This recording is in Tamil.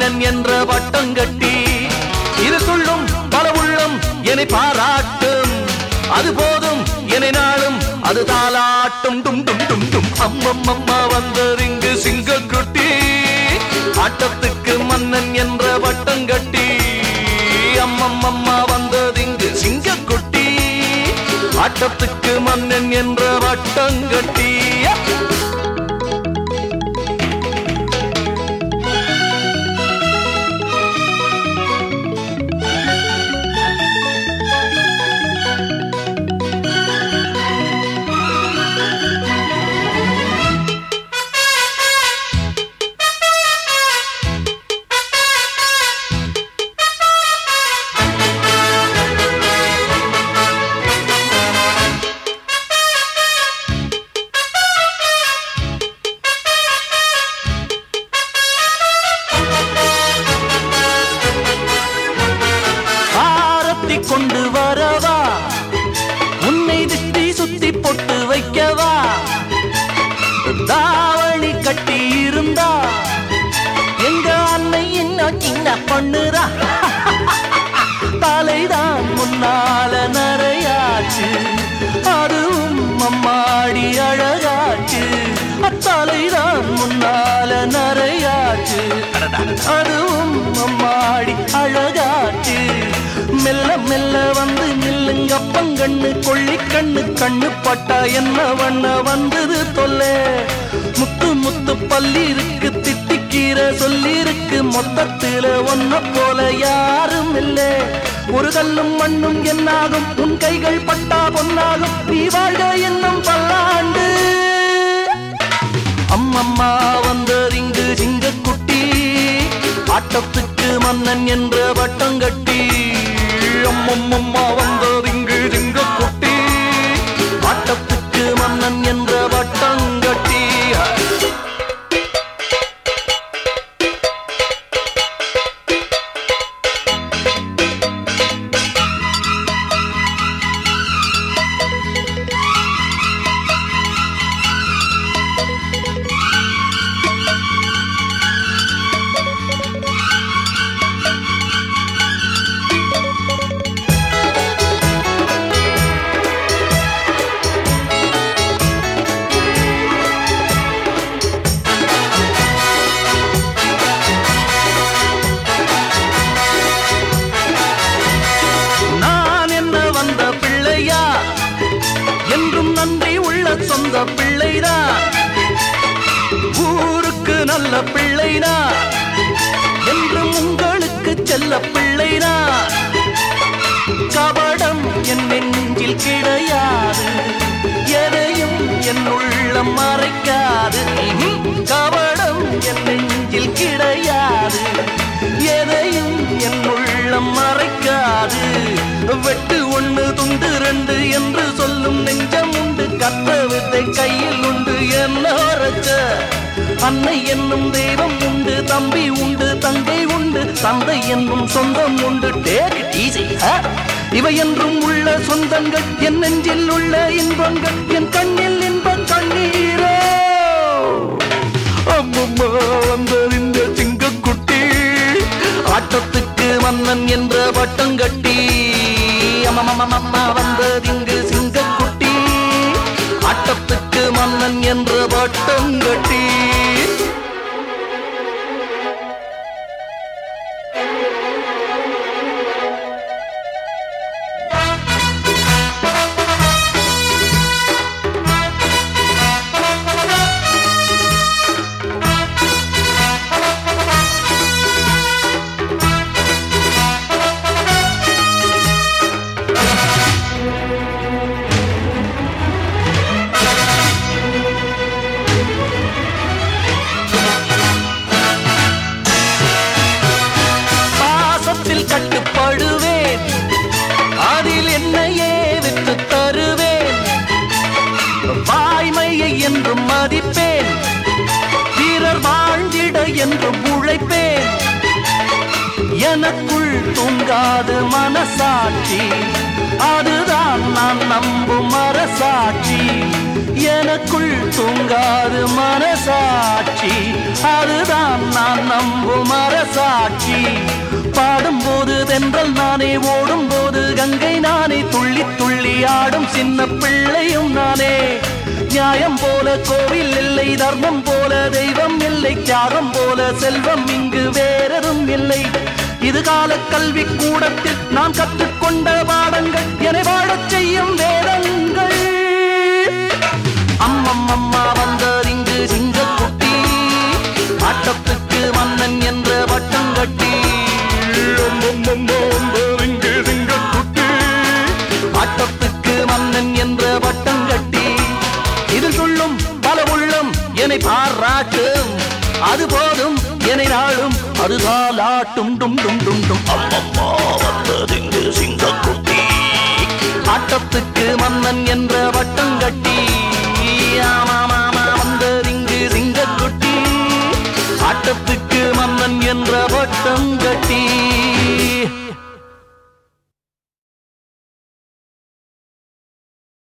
மன்னன் என்ற வட்டம் கட்டி இதுக்குள்ளும் பல உள்ளம் என்னை பாராட்டும் அது போதும் என்னை நாளும் அது தாலாட்டும் டும் டும் டும் டும் அம்மம் அம்மா வந்தறிங்கு சிங்கக்குட்டி ஆட்டத்துக்கு மன்னன் என்ற வட்டம் கட்டி அம்மம் அம்மா வந்ததிங்கு சிங்கக்குட்டி ஆட்டத்துக்கு மன்னன் என்ற வட்டம் கட்டி ஆரத்தி கொண்டு வரவா உன்னை திட்டி சுத்தி பொட்டு வைக்கவா தாவணி கட்டி இருந்தா எங்க அன்னை இன்னும் சின்ன பண்ணுறா தலைதான் முன்னால நரையாச்சு அதுவும் அம்மாடி அழகாச்சு அத்தலைதான் முன்னால நரையாச்சு அதுவும் அம்மாடி அழகாச்சு மெல்ல மெல்ல வந்து நில்லுங்க பங்கண்ணு கொள்ளி கண்ணு கண்ணு பட்டா என்ன வண்ண வந்தது தொல்லை முத்து முத்து பல்லி இருக்கு திட்டிக்கீரை சொல்லி இருக்கு மொத்தத்துல ஒன்ன போல யாரும் இல்ல ஒரு கல்லும் மண்ணும் என்னாகும் உன் கைகள் பட்டா பொன்னாகும் நீ வாழ்க என்னும் பல்லாண்டு அம்மம்மா வந்தறிங்கு சிங்கக்குட்டி ஆட்டத்துக்கு மன்னன் என்ற வட்டம் கட்டி அம்மம்மம்மா வந்தறிங்கு சிங்கக்குட்டி ஆட்டத்துக்கு மன்னன் என்ற வட்டம் கட்டி நான் என்ன வந்த பிள்ளையா என்றும் நன்றி உள்ள சொந்த பிள்ளைதான் ஊருக்கு நல்ல பிள்ளைனா என்றும் உங்களுக்கு செல்ல பிள்ளைனா கபடம் என் நெஞ்சில் கிடையாது எதையும் என் உள்ளம் மறைக்காது ம்ஹும். கபடம் என் நெஞ்சில் கிடையாது எதையும் என் உள்ளம் மறைக்காது வெட்டு ஒண்ணு துண்டு ரெண்டு என்று சொல்லும் நெஞ்சம் உண்டு கத்த வித்தை கையில் உண்டு என்ன உரைச்ச அன்னை என்னும் தெய்வம் உண்டு தம்பி உண்டு தங்கை உண்டு தந்தை என்னும் சொந்தம் உண்டு டேக் இட் ஈஸி இவை என்றும் உள்ள சொந்தங்கள் என் நெஞ்சில் உள்ள இன்பங்கள் என் கண்ணில் இன்ப கண்ணீரோ அம்மம்மா வந்தது இந்த சிங்கக்குட்டி ஆட்டத்துக்கு மன்னன் என்ற வட்டம் கட்டி அம்மம்மா வந்தது இங்கு சிங்கக்குட்டி ஆட்டத்துக்கு மன்னன் என்ற வட்டம் கட்டி பாசத்தில் கட்டுப்படுவேன் அதில் என்னையே விட்டு தருவேன் வாய்மையை என்றும் மதிப்பேன் வீரர் வாழ்ந்திட என்றும் உழைப்பேன் எனக்குள் தூங்காது மனசாட்சி அதுதான் நான் நம்பும் அரசாட்சி எனக்குள் தூங்காது மனசாட்சி அதுதான் நான் நம்பும் அரசாட்சி பாடும்போது தென்றல் நானே ஓடும்போது கங்கை நானே துள்ளி துள்ளி ஆடும் சின்ன பிள்ளையும் நானே நியாயம் போல கோவில் இல்லை தர்மம் போல தெய்வம் இல்லை தியாகம் போல செல்வம் இங்கு வேறெதும் இல்லை இது கால கல்வி கூடத்தில் நான் கற்றுக்கொண்ட பாடங்கள் என்னை வாழச் செய்யும் வேதங்கள் அம்மம் அம்மா வந்தறிங்கு சிங்கக்குட்டி ஆட்டத்துக்கு மன்னன் என்ற வட்டம் கட்டி வந்தறிங்கு சிங்கக்குட்டி ஆட்டத்துக்கு மன்னன் என்ற வட்டம் கட்டி இதில் சொல்லும் பல உள்ளம் என்னை பாராட்டும் அது போதும் என்னை நாளும் அது காலாட்டும் டும் டும் டும் டும் அம்மம்மா வந்ததிங்கு சிங்கக்குட்டி ஆட்டத்துக்கு மன்னன் என்ற